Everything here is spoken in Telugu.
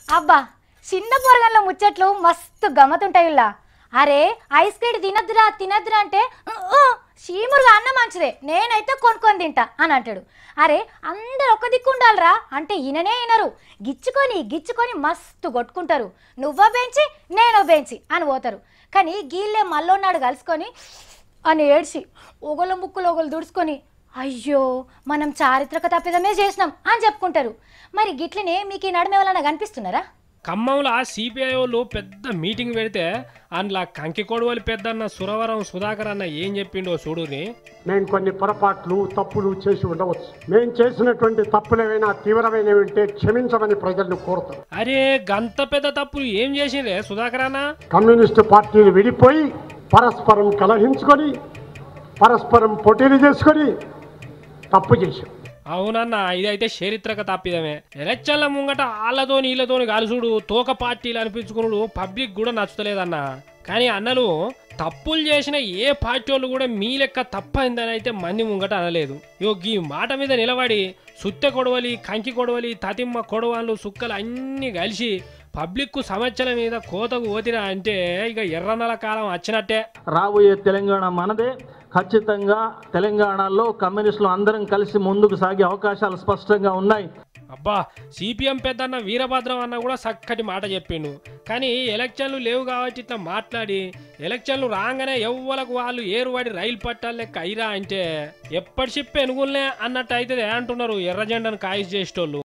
అబ్బా చిన్న పొరగంలో ముచ్చట్లు మస్తు గమ్మతుంటాయిల్లా అరే ఐస్ క్రీమ్ తినద్దురా తినద్దురా అంటే "ఉ, ఉ, చీమురుగా అన్న మంచిదే నేనైతే కొనుక్కొని తింటా అని అంటాడు అరే అందరు ఒక దిక్కు ఉండాలిరా అంటే ఈయననే వినరు గిచ్చుకొని గిచ్చుకొని మస్తు కొట్టుకుంటారు నువ్వో బెంచి నేనో బెంచి అని పోతారు కానీ గీళ్ళే మళ్ళొన్నాడు కలుసుకొని అని ఏడ్చి ఒగల ముక్కులు ఒకలు దుడుచుకొని అయ్యో మనం చారిత్రక తప్పిదమే చేసినాం అని చెప్పుకుంటారు మరి గిట్లనే మీకు ఈ నడుమ ఎవరైనా కనిపిస్తున్నారా ఖమ్మంలో సిపిఐ వాళ్ళు పెద్ద మీటింగ్ పెడితే అందులో కంకి కొడవలి పెద్దన్న సురవరం సుధాకర్ అన్న ఏం చెప్పిండో చూడుని మేము కొన్ని పొరపాట్లు తప్పులు చేసి ఉండవచ్చు మేము చేసినటువంటి తప్పులు ఏవైనా తీవ్రమైనవి ఉంటే క్షమించమని ప్రజలను కోరుతాం అరే గంత పెద్ద తప్పులు ఏం చేసిండే సుధాకర్ అన్న కమ్యూనిస్టు పార్టీలు విడిపోయి పరస్పరం కలహించుకొని పరస్పరం పోటీలు చేసుకొని తప్పు చేశాం అవునన్న ఇదైతే చరిత్రక తప్పిదమే ఎలక్షన్ల ముంగట వాళ్ళతోని వీళ్ళతోని కలుసుడు తోక పార్టీలు అనిపించుకున్నాడు పబ్లిక్ కూడా నచ్చుతలేదన్న కానీ అన్నలు తప్పులు చేసిన ఏ పార్టీ వాళ్ళు కూడా మీ లెక్క తప్పైందని అయితే మంది ముంగట అనలేదు ఇగో ఈ మాట మీద నిలబడి సుత్తె కొడవలి కంకి కొడవలి తతిమ్మ కొడవలు సుక్కలు అన్నీ కలిసి పబ్లిక్కు సమస్యల మీద కోతకు పోతిరా అంటే ఇక ఎర్రనల కాలం వచ్చినట్టే రాబోయే తెలంగాణ మనదే ఖచ్చితంగా తెలంగాణలో కమ్యూనిస్టులు అందరం కలిసి ముందుకు సాగే అవకాశాలు స్పష్టంగా ఉన్నాయి అబ్బా సిపిఎం పెద్దన్న వీరభద్రం అన్న కూడా చక్కటి మాట చెప్పిండు కానీ ఎలక్షన్లు లేవు కాబట్టి ఇట్లా మాట్లాడి ఎలక్షన్లు రాగానే ఎవ్వలకు వాళ్ళు ఏరువాడి రైలు పట్టాలు లెక్క అయిరా అంటే ఎప్పటి చెప్పి ఎనుగులనే అన్నట్టు అయితే అంటున్నారు ఎర్ర జెండాను కాయిస్ చేసేటోళ్ళు